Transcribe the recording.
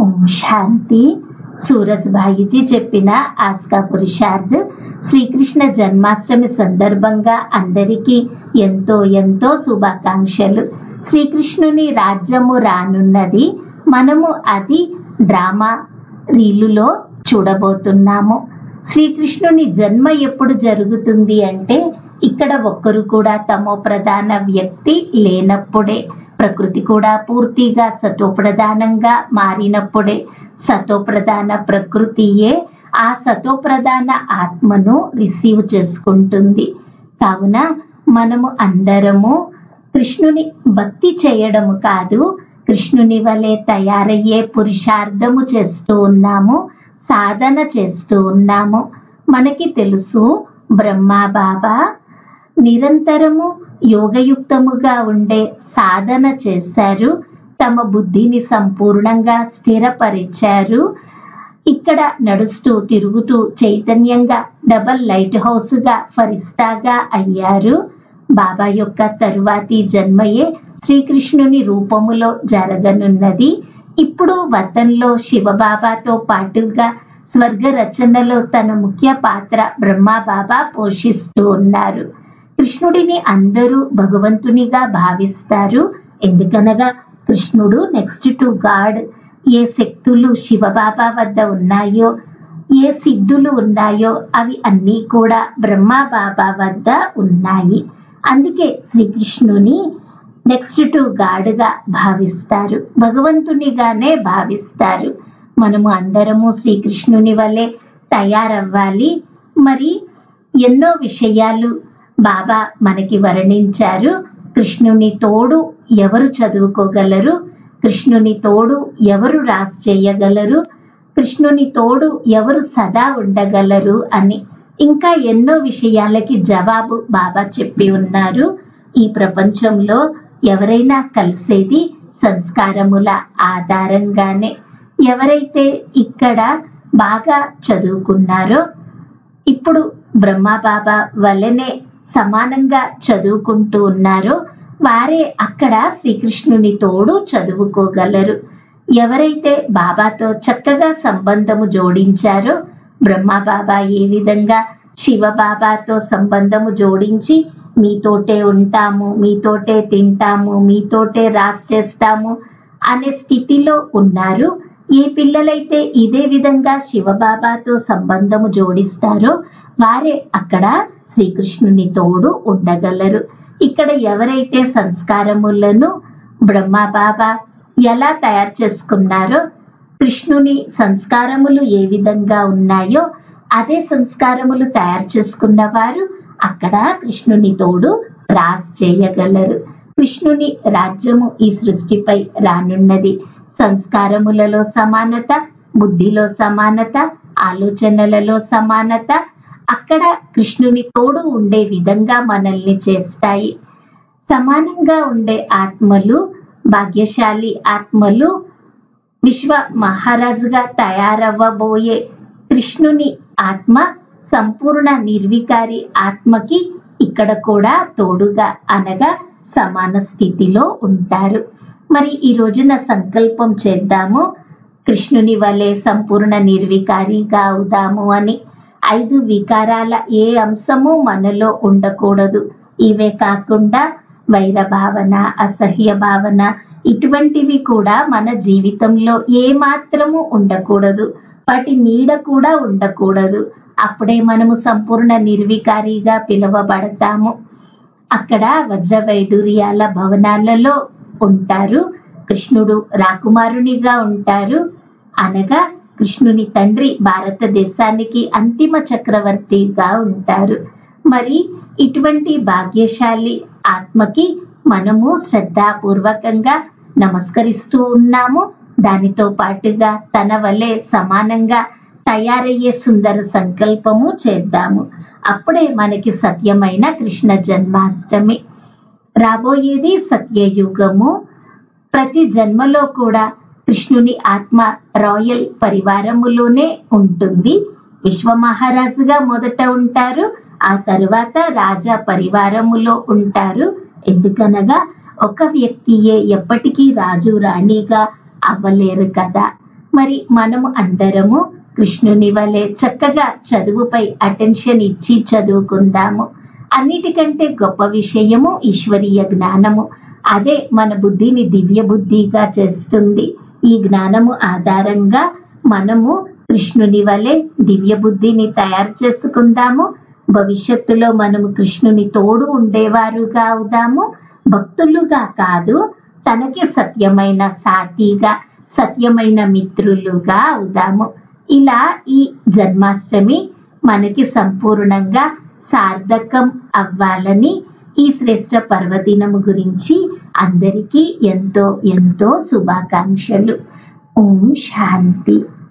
ఓం శాంతి సూరజ్ భాయిజీ చెప్పిన ఆస్కా పురుషార్థ్ శ్రీకృష్ణ జన్మాష్టమి సందర్భంగా అందరికీ ఎంతో ఎంతో శుభాకాంక్షలు శ్రీకృష్ణుని రాజ్యము రానున్నది మనము అది డ్రామా రీలులో చూడబోతున్నాము శ్రీకృష్ణుని జన్మ ఎప్పుడు జరుగుతుంది అంటే ఇక్కడ ఒక్కరు కూడా తమో ప్రధాన వ్యక్తి లేనప్పుడే ప్రకృతి కూడా పూర్తిగా సతోప్రధానంగా మారినప్పుడే సతోప్రధాన ప్రకృతియే ఆ సతోప్రధాన ఆత్మను రిసీవ్ చేసుకుంటుంది కావున మనము అందరము కృష్ణుని భక్తి చేయడము కాదు కృష్ణుని వలె తయారయ్యే పురుషార్థము చేస్తూ ఉన్నాము సాధన చేస్తూ ఉన్నాము మనకి తెలుసు బ్రహ్మ బాబా నిరంతరము యోగయుక్తముగా ఉండే సాధన చేశారు తమ బుద్ధిని సంపూర్ణంగా స్థిరపరిచారు ఇక్కడ నడుస్తూ తిరుగుతూ చైతన్యంగా డబల్ లైట్ హౌస్ గా ఫరిస్తాగా అయ్యారు బాబా యొక్క తరువాతి జన్మయే శ్రీకృష్ణుని రూపములో జరగనున్నది ఇప్పుడు వతంలో శివబాబాతో పాటుగా స్వర్గ రచనలో తన ముఖ్య పాత్ర బ్రహ్మ బాబా పోషిస్తూ ఉన్నారు కృష్ణుడిని అందరూ భగవంతునిగా భావిస్తారు ఎందుకనగా కృష్ణుడు నెక్స్ట్ టు గాడ్ ఏ శక్తులు శివబాబా వద్ద ఉన్నాయో ఏ సిద్ధులు ఉన్నాయో అవి అన్నీ కూడా బ్రహ్మ బాబా వద్ద ఉన్నాయి అందుకే శ్రీకృష్ణుని నెక్స్ట్ టు గాడ్గా భావిస్తారు భగవంతునిగానే భావిస్తారు మనము అందరము శ్రీకృష్ణుని వలె తయారవ్వాలి మరి ఎన్నో విషయాలు బాబా మనకి వర్ణించారు కృష్ణుని తోడు ఎవరు చదువుకోగలరు కృష్ణుని తోడు ఎవరు రాసి చేయగలరు కృష్ణుని తోడు ఎవరు సదా ఉండగలరు అని ఇంకా ఎన్నో విషయాలకి జవాబు బాబా చెప్పి ఉన్నారు ఈ ప్రపంచంలో ఎవరైనా కలిసేది సంస్కారముల ఆధారంగానే ఎవరైతే ఇక్కడ బాగా చదువుకున్నారో ఇప్పుడు బ్రహ్మ బాబా వల్లనే సమానంగా చదువుకుంటూ ఉన్నారో వారే అక్కడ శ్రీకృష్ణుని తోడు చదువుకోగలరు ఎవరైతే బాబాతో చక్కగా సంబంధము జోడించారో బ్రహ్మ బాబా ఏ విధంగా శివ బాబాతో సంబంధము జోడించి మీతోటే ఉంటాము మీతోటే తింటాము మీతోటే రాస్ చేస్తాము అనే స్థితిలో ఉన్నారు ఏ పిల్లలైతే ఇదే విధంగా శివబాబాతో సంబంధము జోడిస్తారో వారే అక్కడ శ్రీకృష్ణుని తోడు ఉండగలరు ఇక్కడ ఎవరైతే సంస్కారములను బ్రహ్మ బాబా ఎలా తయారు చేసుకున్నారో కృష్ణుని సంస్కారములు ఏ విధంగా ఉన్నాయో అదే సంస్కారములు తయారు చేసుకున్న వారు అక్కడ కృష్ణుని తోడు రాస్ చేయగలరు కృష్ణుని రాజ్యము ఈ సృష్టిపై రానున్నది సంస్కారములలో సమానత బుద్ధిలో సమానత ఆలోచనలలో సమానత అక్కడ కృష్ణుని తోడు ఉండే విధంగా మనల్ని చేస్తాయి సమానంగా ఉండే ఆత్మలు భాగ్యశాలి ఆత్మలు విశ్వ మహారాజుగా తయారవ్వబోయే కృష్ణుని ఆత్మ సంపూర్ణ నిర్వికారి ఆత్మకి ఇక్కడ కూడా తోడుగా అనగా సమాన స్థితిలో ఉంటారు మరి ఈ రోజున సంకల్పం చేద్దాము కృష్ణుని వలె సంపూర్ణ నిర్వికారిగా అవుదాము అని ఐదు వికారాల ఏ అంశము మనలో ఉండకూడదు ఇవే కాకుండా వైర భావన అసహ్య భావన ఇటువంటివి కూడా మన జీవితంలో ఏ మాత్రము ఉండకూడదు వాటి నీడ కూడా ఉండకూడదు అప్పుడే మనము సంపూర్ణ నిర్వికారిగా పిలువబడతాము అక్కడ వజ్ర వైడూర్యాల భవనాలలో ఉంటారు కృష్ణుడు రాకుమారునిగా ఉంటారు అనగా కృష్ణుని తండ్రి భారతదేశానికి అంతిమ చక్రవర్తిగా ఉంటారు మరి ఇటువంటి భాగ్యశాలి ఆత్మకి మనము శ్రద్ధాపూర్వకంగా నమస్కరిస్తూ ఉన్నాము దానితో పాటుగా తన వలె సమానంగా తయారయ్యే సుందర సంకల్పము చేద్దాము అప్పుడే మనకి సత్యమైన కృష్ణ జన్మాష్టమి రాబోయేది సత్యయుగము ప్రతి జన్మలో కూడా కృష్ణుని ఆత్మ రాయల్ పరివారములోనే ఉంటుంది విశ్వ మహారాజుగా మొదట ఉంటారు ఆ తరువాత రాజా పరివారములో ఉంటారు ఎందుకనగా ఒక వ్యక్తియే ఎప్పటికీ రాజు రాణిగా అవ్వలేరు కదా మరి మనము అందరము కృష్ణుని వలె చక్కగా చదువుపై అటెన్షన్ ఇచ్చి చదువుకుందాము అన్నిటికంటే గొప్ప విషయము ఈశ్వరీయ జ్ఞానము అదే మన బుద్ధిని దివ్య బుద్ధిగా చేస్తుంది ఈ జ్ఞానము ఆధారంగా మనము కృష్ణుని వలె దివ్య బుద్ధిని తయారు చేసుకుందాము భవిష్యత్తులో మనము కృష్ణుని తోడు ఉండేవారుగా అవుదాము భక్తులుగా కాదు తనకి సత్యమైన సాటిగా సత్యమైన మిత్రులుగా అవుదాము ఇలా ఈ జన్మాష్టమి మనకి సంపూర్ణంగా సార్థకం అవ్వాలని ఈ శ్రేష్ట పర్వదినము గురించి అందరికీ ఎంతో ఎంతో శుభాకాంక్షలు ఓం శాంతి